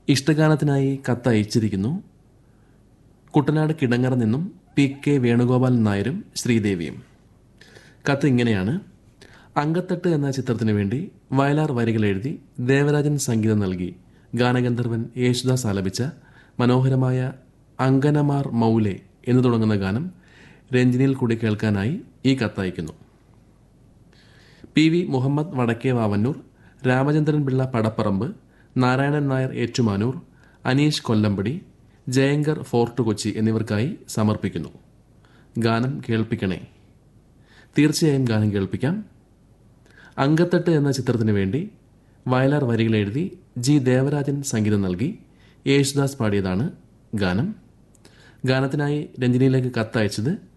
ഇഷ്ടഗാനത്തിനായി കത്ത് അയച്ചിരിക്കുന്നു കുട്ടനാട് കിടങ്ങറ നിന്നും പി കെ വേണുഗോപാലൻ നായരും ശ്രീദേവിയും കത്ത് ഇങ്ങനെയാണ് അങ്കത്തട്ട് എന്ന ചിത്രത്തിനു വേണ്ടി വയലാർ വരികൾ എഴുതി ദേവരാജൻ സംഗീതം നൽകി ഗാനഗന്ധർവൻ യേശുദാസ് ആലപിച്ച മനോഹരമായ അങ്കനമാർ മൗലെ എന്ന് തുടങ്ങുന്ന ഗാനം രഞ്ജിനിയിൽ കൂടി കേൾക്കാനായി ഈ കത്തയക്കുന്നു P V Muhammad Vadakke Vavanoor Ramachandran Pillai Padapparambu Narayanan Nair Ettumanoor Aneesh Kollampadi Jayankar fort Kochi എന്നിവർക്കായി സമർപ്പിക്കുന്നു ഗാനം കേൾപ്പിക്കണേ തീർച്ചയായും ഗാനം കേൾപ്പിക്കാം അങ്കത്തട്ട് എന്ന ചിത്രത്തിന് വേണ്ടി വയലാർ വരികൾ എഴുതി ജി ദേവരാജൻ സംഗീതം നൽകി യേശുദാസ് പാടിയതാണ് ഗാനം ഗാനത്തിനായി രഞ്ജിനിയിലേക്ക് കത്തയച്ചത്